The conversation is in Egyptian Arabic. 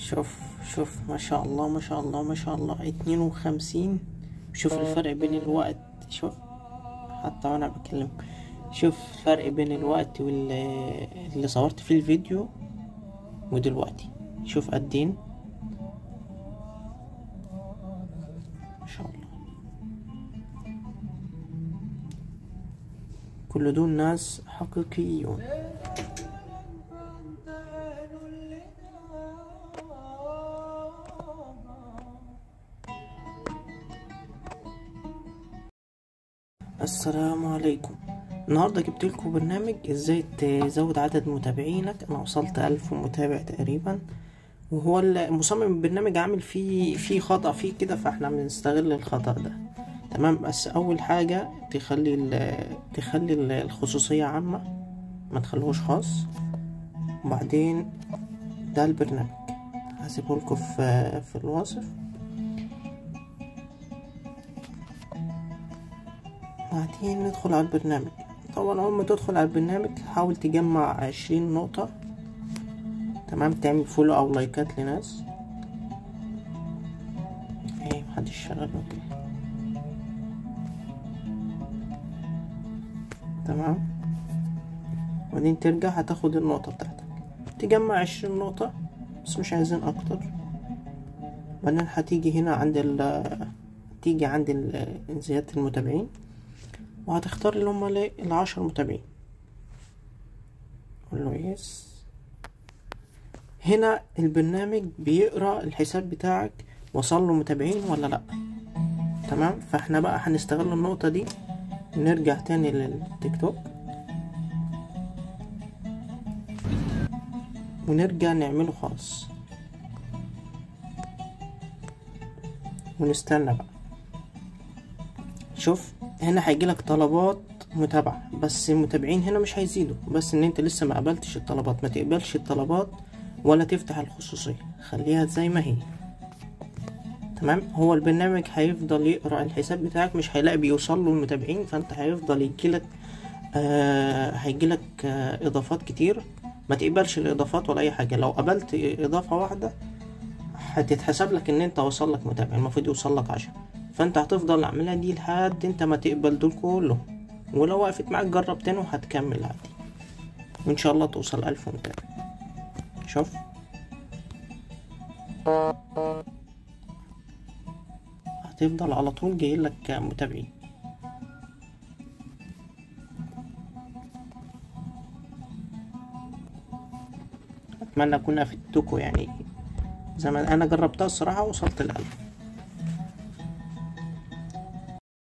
شوف شوف ما شاء الله ما شاء الله ما شاء الله اتنين وخمسين شوف الفرق بين الوقت شوف حتى وانا بكلم شوف الفرق بين الوقت واللي اللي صورت فيه الفيديو ودلوقتي شوف قدين ما شاء الله كل دول ناس حقيقيون السلام عليكم النهارده جبت لكم برنامج ازاي تزود عدد متابعينك انا وصلت ألف متابع تقريبا وهو المصمم البرنامج عامل فيه فيه خطأ فيه كده فاحنا بنستغل الخطأ ده تمام بس اول حاجة تخلي ال- تخلي ال- الخصوصية عامة ما تخلوش خاص وبعدين ده البرنامج هسيبه لكم في في الوصف بعدين ندخل على البرنامج طبعا اول ما تدخل على البرنامج حاول تجمع عشرين نقطة تمام تعمل فولو او لايكات لناس ايه محدش شغال وكده تمام وبعدين ترجع هتاخد النقطة بتاعتك تجمع عشرين نقطة بس مش عايزين اكتر بعدين هتيجي هنا عند ال تيجي عند ال- زيادة المتابعين وهتختار اللي هما ال- العشر متابعين قول له يس هنا البرنامج بيقرا الحساب بتاعك وصل له متابعين ولا لا تمام فاحنا بقى هنستغل النقطة دي نرجع تاني للتيك توك ونرجع نعمله خاص ونستنى بقى شوف هنا هيجيلك طلبات متابعة بس المتابعين هنا مش هيزيدوا بس ان انت لسه ما قبلتش الطلبات ما تقبلش الطلبات ولا تفتح الخصوصية خليها زي ما هي تمام هو البرنامج هيفضل يقرأ الحساب بتاعك مش هيلاقي بيوصل له المتابعين فانت هيفضل يجيلك آه هيجيلك آه اضافات كتير ما تقبلش الاضافات ولا اي حاجة لو قبلت اضافة واحدة هتتحسب لك ان انت وصل لك متابع المفروض يوصل لك عشرة فانت هتفضل اعملها دي لحد انت ما تقبل دول كلهم ولو وقفت معاك جرب تاني وهتكمل عادي وان شاء الله توصل الف متابع شوف هتفضل على طول جايلك متابعين اتمنى اكون افدتكم يعني زي ما انا جربتها الصراحه وصلت الالف